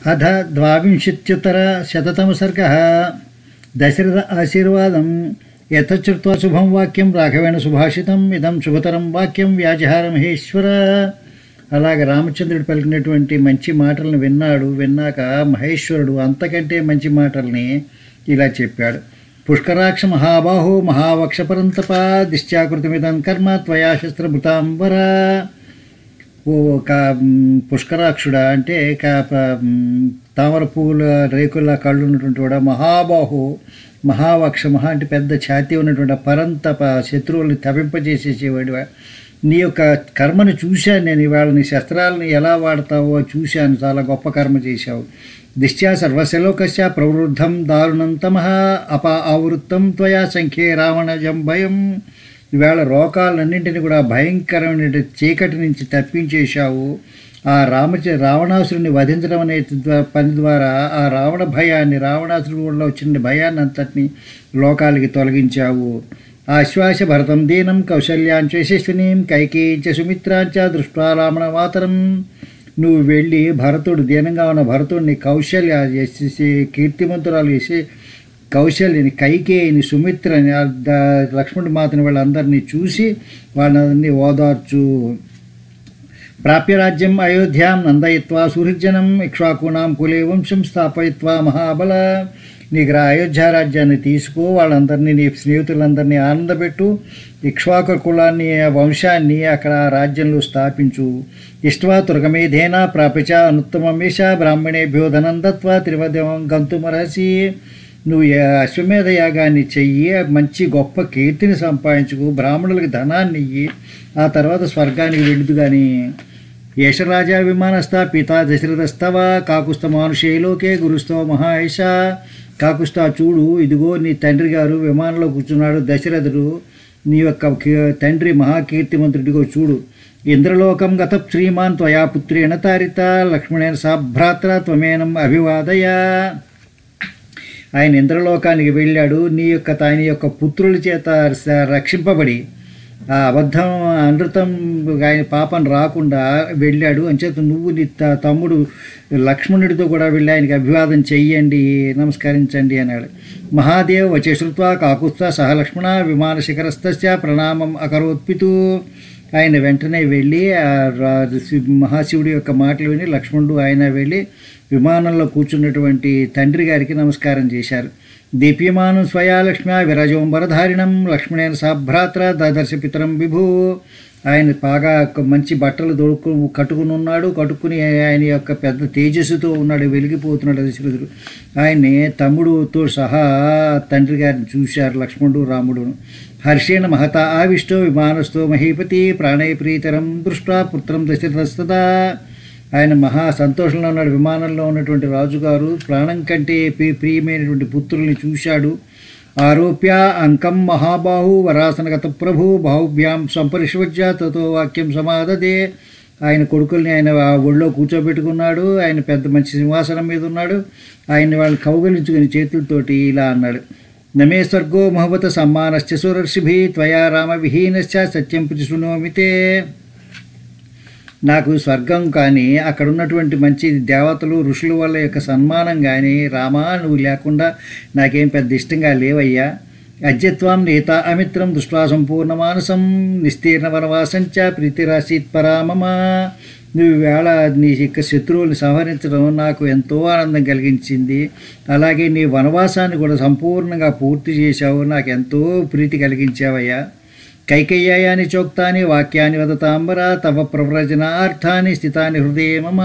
అథ ద్వావింశత్యుత్తరశతతమసర్గः దశరథ ఆశీర్వాదం యథశ్రుత్వా శుభం వాక్యం రాఘవేణ సుభాషితం ఇదం శుభతరం వాక్యం వ్యాజహార మహేశ్వర అలాగే రామచంద్రుడు పలికినటువంటి మంచి మాటలను విన్నాడు విన్నాక మహేశ్వరుడు అంతకంటే మంచి మాటల్ని ఇలా చెప్పాడు పుష్కరాక్ష మహాబాహో మహావక్షపరంతప దిశ్చాకృతిమిదం కర్మ త్వయా శస్త్రభృతాంబర ఓ ఒక మ్, పుష్కరాక్షుడా అంటే క ప- మ్, తామర పువ్వుల రేకుల కళ్ళు ఉన్నటువంటి వాడు మహాబాహు మహావక్ష మహా అంటే పెద్ద ఛాతీ ఉన్నటువంటి ఆ పరంతప శత్రువుల్ని తపింపజేసేసేవాడు నీ యొక్క కర్మను చూశాను నేను ఇవాళ నీ శస్త్రాలను ఎలా వాడతావో చూశాను చాలా గొప్ప కర్మ చేశావు దిశ్చా సర్వశలోకస్య ప్రవృద్ధం దారుణం తమః అప ఆవృత్తం త్వయా సంఖ్యే రావణజం భయం ఈవేళ రోగాలన్నింటినీ కూడా భయంకరమైన చీకటి నుంచి తప్పించేశావు ఆ రామచ రావణాసురుని వధించడం అనే ద్వా- పని ద్వారా ఆ రావణ భయాన్ని రావణాసురుడు వల్ల వచ్చిన భయాన్ని అంతటిని లోకాలకి తొలగించావు ఆశ్వాస భరతం దీనం కౌశల్యాంచ యశస్వినీం కైకేయించ సుమిత్రాంచ దృష్ట్వా రావణ మాతరం నువ్వు వెళ్ళి భరతుడు దీనంగా ఉన్న భరతుడిని కౌశల్య యశస్వి కీర్తిమంతురాలు యశ కౌశల్యని కైకేయిని సుమిత్రని ఆ ద- లక్ష్మణుడి మాతని వాళ్ళందరినీ చూసి వాళ్ళందరినీ ఓదార్చు ప్రాప్యరాజ్యం అయోధ్యాం నందయిత్వా సుహృజనం ఇక్ష్వాకూనాం కులే వంశం స్థాపయిత్వా మహాబల నీకు రా అయోధ్య రాజ్యాన్ని తీసుకో వాళ్ళందరినీ నీ స్నేహితులందరినీ ఆనందపెట్టు ఇక్ష్వాకు కులాన్ని ఆ వంశాన్ని అక్కడ ఆ రాజ్యంలో స్థాపించు ఇష్ట్వా తుర్గమేధేన ప్రాపిచ అనుత్తమమేష బ్రాహ్మణేభ్యో ధనం దత్వా త్రివదేవం గంతుమరహసి నువ్వు ఏ అశ్వమేధ యాగాన్ని చెయ్యి మంచి గొప్ప కీర్తిని సంపాదించుకు బ్రాహ్మణులకి ధనాన్ని ఇయ్యి ఆ తర్వాత స్వర్గానికి వెళుదు కానీ యశరాజా విమానస్థ పితా దశరథస్తవ కాకుస్థ మానుషే లోకే గురుస్తవ మహాయశ కాకుస్థ చూడు ఇదిగో నీ తండ్రి గారు విమానంలో కూర్చున్నాడు దశరథుడు నీ యొక్క కీ- తండ్రి మహాకీర్తిమంతుడిగో చూడు ఇంద్రలోకం గత శ్రీమాన్ త్వయా పుత్రేణ తారిత లక్ష్మణేన సాభ్రాత్ర త్వమేనం అభివాదయ ఆయన ఇంద్రలోకానికి వెళ్ళాడు నీ యొక్క ఆయన యొక్క పుత్రుల చేత స- రక్షింపబడి ఆ అబద్ధం అనృతం ఆయన పాపం రాకుండా వెళ్ళాడు అంచేత నువ్వు నీ త- తమ్ముడు లక్ష్మణుడితో కూడా వెళ్ళి ఆయనకి అభివాదం చెయ్యండి నమస్కరించండి అన్నాడు మహాదేవ్ వచ్చే శృత్వా కాకుత్స సహ లక్ష్మణ విమాన శిఖరస్థస్య ప్రణామం అకరోత్పితు ఆయన వెంటనే వెళ్ళి ఆ రా- శి- మహాశివుడి యొక్క మాటలు విని లక్ష్మణుడు ఆయన వెళ్ళి విమానంలో కూర్చున్నటువంటి తండ్రి గారికి నమస్కారం చేశారు దీప్యమానం స్వయా లక్ష్మ్యా విరజోంబరధారిణం లక్ష్మణేన సాభ్రాత్ర దదర్శ పితరం విభు ఆయన బాగా ఒక మంచి బట్టలు దొడుకు కట్టుకుని ఉన్నాడు కట్టుకుని ఆయన యొక్క పెద్ద తేజస్సుతో ఉన్నాడు వెలిగిపోతున్నాడు దశరథుడు ఆయన్ని తమ్ముడుతో సహా తండ్రి గారిని చూశారు లక్ష్మణుడు రాముడును హర్షేణ మహత ఆవిష్టో విమానస్థో మహీపతి ప్రాణయ ప్రీతరం దృష్టా పుత్రం దశరథస్తదా ఆయన మహా సంతోషంలో ఉన్నాడు విమానంలో ఉన్నటువంటి రాజుగారు ప్రాణం కంటే ప్రి- ప్రియమైనటువంటి పుత్రుల్ని చూశాడు ఆరోప్య అంకం మహాబాహు వరాసనగత ప్రభు బాహుభ్యాం సంపరిష్వజ్య తతో వాక్యం సమాదదే ఆయన కొడుకుల్ని ఆయన ఆ ఒళ్ళో కూర్చోబెట్టుకున్నాడు ఆయన పెద్ద మంచి సింహాసనం మీద ఉన్నాడు ఆయన వాళ్ళని కౌగలించుకుని చేతులతోటి ఇలా అన్నాడు నమే స్వర్గో మహవత సమ్మానశ్చ సురర్షిభి త్వయా రామ విహీనశ్చ సత్యం ప్రతి శృణోమితే నాకు స్వర్గం కానీ అక్కడ ఉన్నటువంటి మంచి దేవతలు ఋషుల వల్ల యొక్క సన్మానం కానీ రామా నువ్వు లేకుండా నాకేం పెద్ద ఇష్టంగా లేవయ్యా అద్యత్వం నేత అమిత్రం దృష్ట్వా సంపూర్ణ మానసం నిస్తీర్ణ వనవాసంచ ప్రీతిరాశీత్ పరామమ నువ్వు వేళ నీ యొక్క శత్రువుల్ని సంహరించడం నాకు ఎంతో ఆనందం కలిగించింది అలాగే నీ వనవాసాన్ని కూడా సంపూర్ణంగా పూర్తి చేశావు నాకు ఎంతో ప్రీతి కలిగించావయ్యా కైకయ్యాయాని చోక్తాని వాక్యాన్ని వదతాంబర తవ ప్రవ్రజనార్థాన్ని స్థితాని హృదయ మమ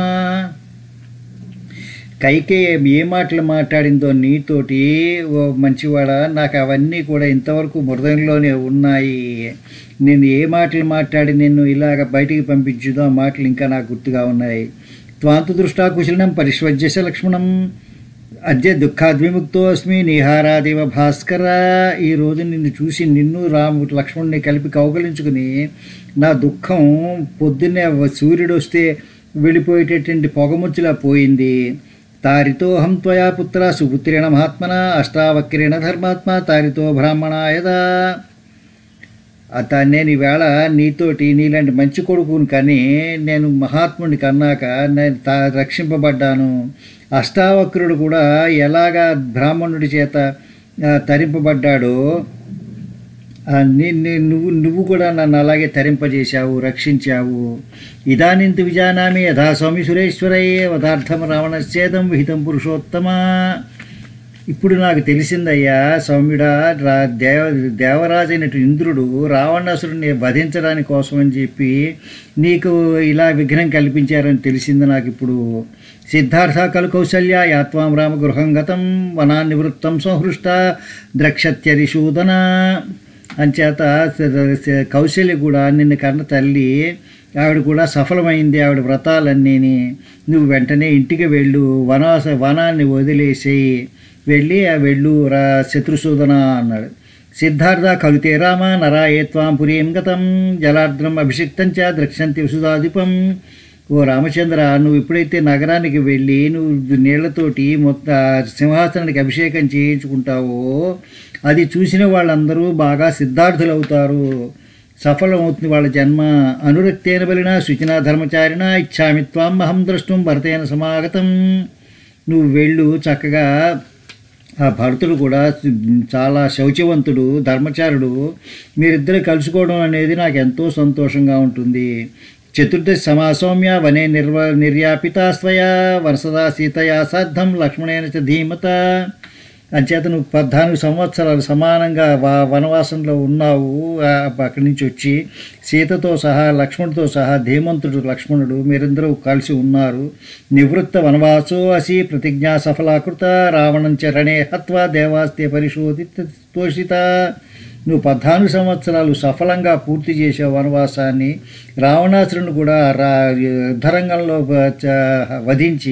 కైకేయ ఏ మాటలు మాట్లాడిందో నీతోటి ఓ మంచివాడ నాకు అవన్నీ కూడా ఇంతవరకు హృదయంలోనే ఉన్నాయి నేను ఏ మాటలు మాట్లాడి నిన్ను ఇలాగ బయటికి పంపించుదో ఆ మాటలు ఇంకా నాకు గుర్తుగా ఉన్నాయి త్వాంతు దృష్టా కుశలినం పరిష్వజ్యస లక్ష్మణం అద్య దుఃఖాద్విముక్తో అస్మి నిహారాదేవ భాస్కర ఈ రోజు నిన్ను చూసి నిన్ను రాము లక్ష్మణుని కలిపి కౌగలించుకుని నా దుఃఖం పొద్దున్నే సూర్యుడు వస్తే వెళ్ళిపోయేటటువంటి పొగముచ్చులా పోయింది తారితోహం త్వయా పుత్ర సుపుత్రేణ మహాత్మన అష్టావక్రేణ ధర్మాత్మ తారితో బ్రాహ్మణ యదా అత నేను ఈవేళ నీతోటి నీలాంటి మంచి కొడుకుని కానీ నేను మహాత్ముని కన్నాక నేను తా రక్షింపబడ్డాను అష్టావక్రుడు కూడా ఎలాగా బ్రాహ్మణుడి చేత ఆ, తరింపబడ్డాడో ఆ, నీ- నీ- నువ్వు నువ్వు కూడా నన్ను అలాగే తరింపజేశావు రక్షించావు ఇదానింత విజానామి యథా స్వామి సురేశ్వరయ్యే వదార్థం రావణశ్చేదం విహితం పురుషోత్తమ ఇప్పుడు నాకు తెలిసిందయ్యా సౌమ్యుడా రా దేవ దేవరాజైనటు ఇంద్రుడు రావణాసురుని వధించడానికి కోసం అని చెప్పి నీకు ఇలా విఘ్నం కల్పించారని తెలిసింది నాకు ఇప్పుడు సిద్ధార్థ కలు కౌసల్య యాత్వాం రామ గృహం గతం వనాన్నివృత్తం సంహృష్ట ద్రక్షత్యరిశూదన అంచేత స- స- కౌశల్య కూడా నిన్ను కన్న తల్లి ఆవిడ కూడా సఫలమైంది ఆవిడ వ్రతాలన్నీని నువ్వు వెంటనే ఇంటికి వెళ్ళు వనవాస వనాన్ని వదిలేసేయి వెళ్ళి ఆ వెళ్ళు రా శత్రుసూదన అన్నాడు సిద్ధార్థ కలుతే రామ నరాయే త్వాం పురీం గతం జలార్ద్రం అభిషిక్తం చ ద్రక్షంతి విసుదాధిపం ఓ రామచంద్ర నువ్వు ఎప్పుడైతే నగరానికి వెళ్ళి నువ్వు నీళ్లతోటి మొత్తం సింహాసనానికి అభిషేకం చేయించుకుంటావో అది చూసిన వాళ్ళందరూ బాగా సిద్ధార్థులు అవుతారు సఫలమవుతుంది వాళ్ళ జన్మ అనురక్తేన బలిన శుచిన ధర్మచారిణ ఇచ్చామి త్వాం అహం ద్రష్టం భరతేన సమాగతం నువ్వు వెళ్ళు చక్కగా ఆ భరతుడు కూడా చాలా శౌచవంతుడు ధర్మచారుడు మీరిద్దరు కలుసుకోవడం అనేది నాకు ఎంతో సంతోషంగా ఉంటుంది చతుర్దశి సమాసౌమ్య వనే నిర్వ నిర్యాపితాస్వయా వరసదా సీతయా సార్థం లక్ష్మణేన చ ధీమత అంచేత నువ్వు పద్నాలుగు సంవత్సరాలు సమానంగా వ- వనవాసంలో ఉన్నావు ఆ, అక్కడి నుంచి వచ్చి సీతతో సహా లక్ష్మణుడితో సహా ధీమంతుడు లక్ష్మణుడు మీరందరూ కలిసి ఉన్నారు నివృత్త వనవాసో అసి ప్రతిజ్ఞా సఫలాకృత రావణం చరణే హత్వా దేవాస్తే పరిశోధిత తోషిత నువ్వు పద్నాలుగు సంవత్సరాలు సఫలంగా పూర్తి చేసే వనవాసాన్ని రావణాసురుని కూడా రా యుద్ధరంగంలో బ- చ- వధించి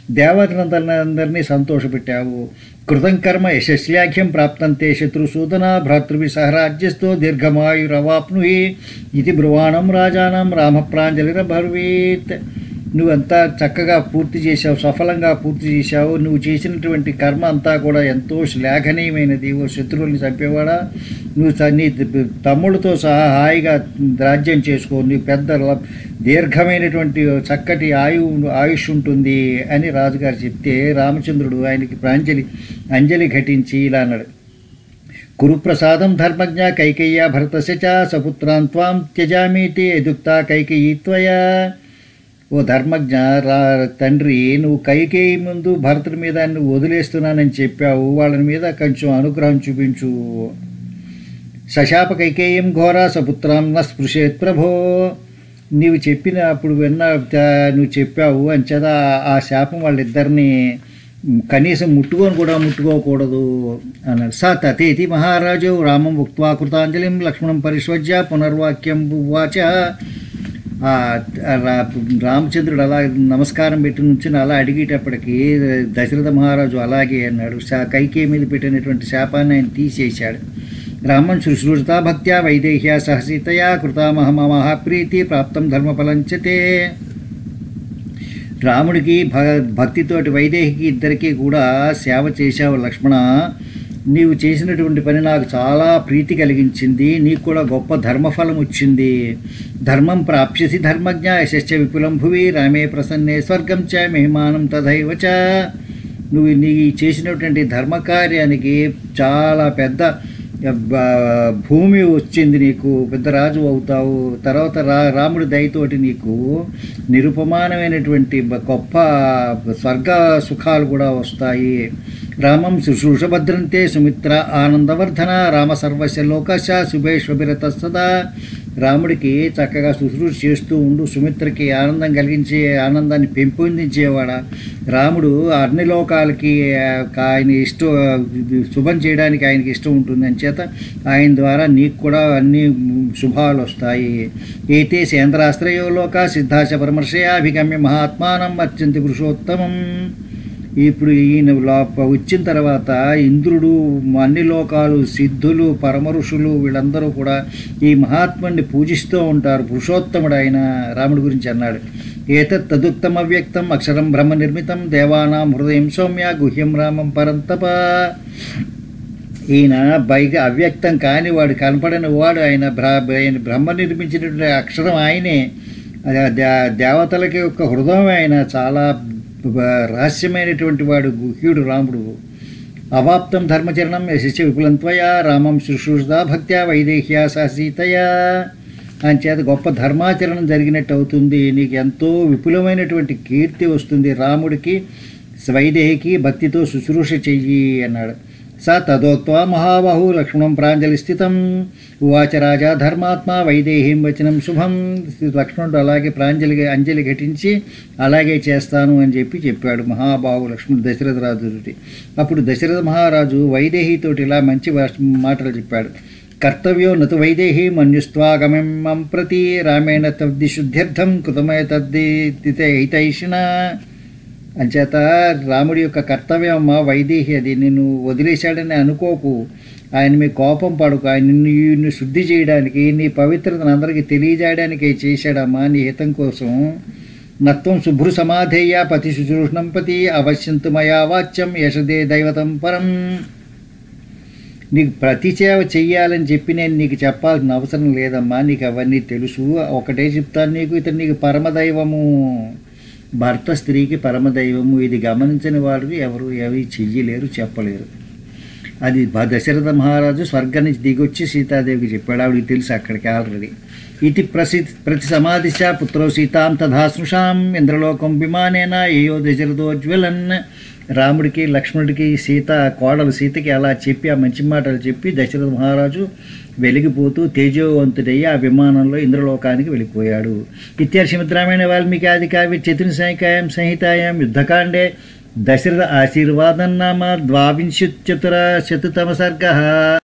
దేవతలందరినీ సంతోషపెట్టావు కృతం కర్మ యశస్యాఖ్యం ప్రాప్తంతే శత్రుసూదన భ్రాతృభి సహరాజ్యస్థో దీర్ఘమాయురవాప్నుహి ఇది బ్రువాణం రాజానం రామప్రాంజలిరభర్వీత్ నువ్వంతా చక్కగా పూర్తి చేశావు సఫలంగా పూర్తి చేశావు నువ్వు చేసినటువంటి కర్మ అంతా కూడా ఎంతో శ్లాఘనీయమైనది ఓ శత్రువుల్ని చంపేవాడా నువ్వు చ- నీ తమ్ముడితో సహా హాయిగా రాజ్యం చేసుకో నీ పెద్ద ల- దీర్ఘమైనటువంటి చక్కటి ఆయువు ఆయుష్ ఉంటుంది అని రాజుగారు చెప్తే రామచంద్రుడు ఆయనకి ప్రాంజలి అంజలి ఘటించి ఇలా అన్నాడు కురుప్రసాదం ధర్మజ్ఞ కైకేయ్య భరతస్య చ సపుత్రాన్ త్వాం త్యజామీతి ఎదుక్త కైకేయీ త్వయా ఓ ధర్మజ్ఞ రా తండ్రి నువ్వు కైకేయి ముందు భరతుడి మీద నువ్వు వదిలేస్తున్నానని చెప్పావు వాళ్ళని మీద కొంచెం అనుగ్రహం చూపించు శశాప కైకేయం ఘోర సపుత్రం న స్పృశేత్ ప్రభో నీవు చెప్పిన అప్పుడు విన్న త- నువ్వు చెప్పావు అంచేత ఆ శాపం వాళ్ళిద్దరిని కనీసం ముట్టుకొని కూడా ముట్టుకోకూడదు అన్నాడు స తతేతి మహారాజు రామం ఉక్వా కృతాంజలిం లక్ష్మణం పరిష్వజ్య పునర్వాక్యం ఉవాచ ఆ రా- రామచంద్రుడు అలా నమస్కారం పెట్టి నుంచి అలా అడిగేటప్పటికి దశరథ మహారాజు అలాగే అన్నాడు శా కైకే మీద పెట్టినటువంటి శాపాన్ని ఆయన తీసేశాడు రామన్ శుశ్రూషిత భక్త్యా వైదేహ్య సహసీతయా కృతామహమ మహాప్రీతి ప్రాప్తం ధర్మఫలంచతే రాముడికి భ భక్తితోటి వైదేహికి ఇద్దరికీ కూడా సేవ చేశావు లక్ష్మణ నీవు చేసినటువంటి పని నాకు చాలా ప్రీతి కలిగించింది నీకు కూడా గొప్ప ధర్మఫలం వచ్చింది ధర్మం ప్రాప్స్యసి ధర్మజ్ఞ యశస్య విపులం భువి రామే ప్రసన్నే స్వర్గం చ మహిమానం తథైవ చ నువ్వు నీ చేసినటువంటి ధర్మకార్యానికి చాలా పెద్ద బ- భూమి వచ్చింది నీకు పెద్ద రాజు అవుతావు తర్వాత రా రాముడి దయతోటి నీకు నిరుపమానమైనటువంటి బ- గొప్ప స్వర్గ సుఖాలు కూడా వస్తాయి రామం శుశ్రూషభద్రంతే సుమిత్ర ఆనందవర్ధన రామ సర్వస్య లోకశ శుభేశ్వభిరత సదా రాముడికి చక్కగా శుశ్రూష చేస్తూ ఉండు సుమిత్రకి ఆనందం కలిగించే ఆనందాన్ని పెంపొందించేవాడ రాముడు అన్ని లోకాలకి ఆ, ఆయన ఇష్టం శుభం చేయడానికి ఆయనకి ఇష్టం ఉంటుంది అని చేత ఆయన ద్వారా నీకు కూడా అన్ని శుభాలు వస్తాయి ఏతే సేంద్రాశ్రయో లోక సిద్ధాశ పరమర్శయాభిగమ్య మహాత్మానం అత్యంత పురుషోత్తమం ఇప్పుడు ఈయన లోప వచ్చిన తర్వాత ఇంద్రుడు అన్ని లోకాలు సిద్ధులు పరమఋషులు వీళ్ళందరూ కూడా ఈ మహాత్ముడిని పూజిస్తూ ఉంటారు పురుషోత్తముడు ఆయన రాముడి గురించి అన్నాడు ఏతత్ తదుక్తం అవ్యక్తం అక్షరం బ్రహ్మ నిర్మితం దేవానాం హృదయం సౌమ్య గుహ్యం రామం పరంతప ఈయన బైక అవ్యక్తం కాని వాడు కనపడని వాడు ఆయన బ్ర ఆయన బ్రహ్మ నిర్మించినటువంటి అక్షరం ఆయనే అది ఆ దే- దేవతలకి యొక్క హృదయం ఆయన చాలా బ- రహస్యమైనటువంటి వాడు గుహ్యుడు రాముడు అవాప్తం ధర్మచరణం యశస్య విపులంత్వయా రామం శుశ్రూషదా భక్త్యా వైదేహ్యా సహ సీతయా అని చేత గొప్ప ధర్మాచరణం జరిగినట్టు అవుతుంది నీకు ఎంతో విపులమైనటువంటి కీర్తి వస్తుంది రాముడికి వైదేహికి భక్తితో శుశ్రూష చెయ్యి అన్నాడు స తదోక్వా మహాబాహు లక్ష్మణం ప్రాంజలి స్థితం ఉవాచ రాజా ధర్మాత్మ వైదేహీం వచనం శుభం లక్ష్మణుడు అలాగే ప్రాంజలి అంజలి ఘటించి అలాగే చేస్తాను అని చెప్పి చెప్పాడు మహాబాహు లక్ష్మణుడు దశరథ రాజుకి అప్పుడు దశరథ మహారాజు వైదేహితోటి ఇలా మంచి వాస్- మాటలు చెప్పాడు కర్తవ్యో నతు వైదేహి మన్యుస్త్వాగమం మం ప్రతి రామేణ తద్ది శుద్ధ్యర్థం కృతమయ తద్ది హితైషిణ అంచేత రాముడి యొక్క కర్తవ్యం అమ్మ వైదేహి అది నిన్ను వదిలేశాడని అనుకోకు ఆయన మీ కోపం పడుకు ఆయన నిన్ను నిన్ను శుద్ధి చేయడానికి నీ పవిత్రతను అందరికీ తెలియజేయడానికి చేశాడమ్మా నీ హితం కోసం నత్వం శుభ్రు సమాధేయ పతి శుశ్రూషణం పతి అవశ్యంతు మయా వాచ్యం యశదే దైవతం పరం నీకు ప్రతి సేవ చెయ్యాలని చెప్పి నేను నీకు చెప్పాల్సిన అవసరం లేదమ్మా నీకు అవన్నీ తెలుసు ఒకటే చెప్తాను నీకు ఇతను నీకు పరమదైవము భర్త స్త్రీకి పరమదైవము ఇది గమనించని వాడు ఎవరు ఏవి చెయ్యలేరు చెప్పలేరు అది భ- దశరథ మహారాజు స్వర్గం నుంచి దిగొచ్చి సీతాదేవికి చెప్పాడు ఆవిడికి తెలుసు అక్కడికి ఆల్రెడీ ఇది ప్రసి ప్రతి సమాధిశ పుత్రో సీతాం తథా స్నుషాం ఇంద్రలోకం విమానేన ఏయో దశరథోజ్వలన్ రాముడికి లక్ష్మణుడికి సీత కోడలు సీతకి అలా చెప్పి ఆ మంచి మాటలు చెప్పి దశరథ మహారాజు వెలిగిపోతూ తేజోవంతుడయ్యి ఆ విమానంలో ఇంద్రలోకానికి వెళ్ళిపోయాడు ఇత్యర్షమిత్రామైన వాల్మీకి ఆది కావ్య చతుర్ సంహికాయం సంహితాయాం యుద్ధకాండే దశరథ ఆశీర్వాదం నామ ద్వావింశత్యుతర శతతమ సర్గ